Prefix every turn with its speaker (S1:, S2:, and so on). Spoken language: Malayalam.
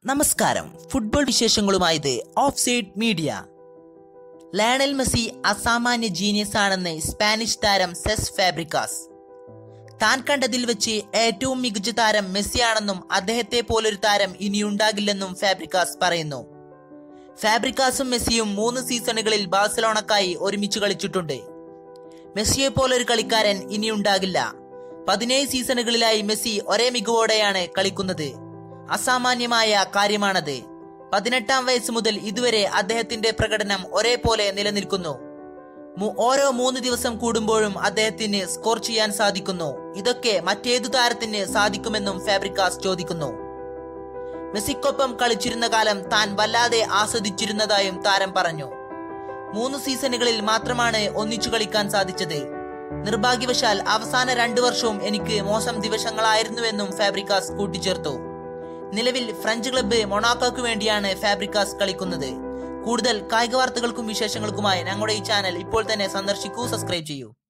S1: നമസ്കാരം ഫുട്ബോൾ വിശേഷങ്ങളുമായത് off side media Lionel Messi അസാമാന്യ ജീനിയസ് ആണെന്ന് സ്പാനിഷ് താരം സെസ് ഫാബ്രിക്കാസ് താൻ കണ്ടതിൽ വെച്ച് ഏറ്റവും മികച്ച താരം മെസ്സിയാണെന്നും അദ്ദേഹത്തെ പോലൊരു താരം ഇനിയുണ്ടാകില്ലെന്നും ഫാബ്രിക്കാസ് പറയുന്നു ഫാബ്രിക്കാസും മെസ്സിയും മൂന്ന് സീസണുകളിൽ ബാഴ്സലോണക്കായി ഒരുമിച്ച് കളിച്ചിട്ടുണ്ട് മെസ്സിയെ പോലൊരു കളിക്കാരൻ ഇനിയുണ്ടാകില്ല പതിനേഴ് സീസണുകളിലായി മെസ്സി ഒരേ മികവോടെയാണ് കളിക്കുന്നത് അസാമാന്യമായ കാര്യമാണത് പതിനെട്ടാം വയസ്സ് മുതൽ ഇതുവരെ അദ്ദേഹത്തിന്റെ പ്രകടനം ഒരേപോലെ നിലനിൽക്കുന്നു മു- ഓരോ മൂന്ന് ദിവസം കൂടുമ്പോഴും അദ്ദേഹത്തിന് സ്കോർ ചെയ്യാൻ സാധിക്കുന്നു ഇതൊക്കെ മറ്റേതു താരത്തിന് സാധിക്കുമെന്നും ഫാബ്രിക്കാസ് ചോദിക്കുന്നു മെസ്സിക്കൊപ്പം കളിച്ചിരുന്ന കാലം താൻ വല്ലാതെ ആസ്വദിച്ചിരുന്നതായും താരം പറഞ്ഞു മൂന്ന് സീസണുകളിൽ മാത്രമാണ് ഒന്നിച്ചു കളിക്കാൻ സാധിച്ചത് നിർഭാഗ്യവശാൽ അവസാന രണ്ടു വർഷവും എനിക്ക് മോശം ദിവസങ്ങളായിരുന്നുവെന്നും ഫാബ്രിക്കാസ് കൂട്ടിച്ചേർത്തു നിലവിൽ ഫ്രഞ്ച് ക്ലബ്ബ് മൊണാക്കോക്ക് വേണ്ടിയാണ് ഫാബ്രിക്കാസ് കളിക്കുന്നത് കൂടുതൽ കായിക വാർത്തകൾക്കും വിശേഷങ്ങൾക്കുമായി ഞങ്ങളുടെ ഈ ചാനൽ ഇപ്പോൾ തന്നെ സന്ദർശിക്കൂ സബ്സ്ക്രൈബ് ചെയ്യൂ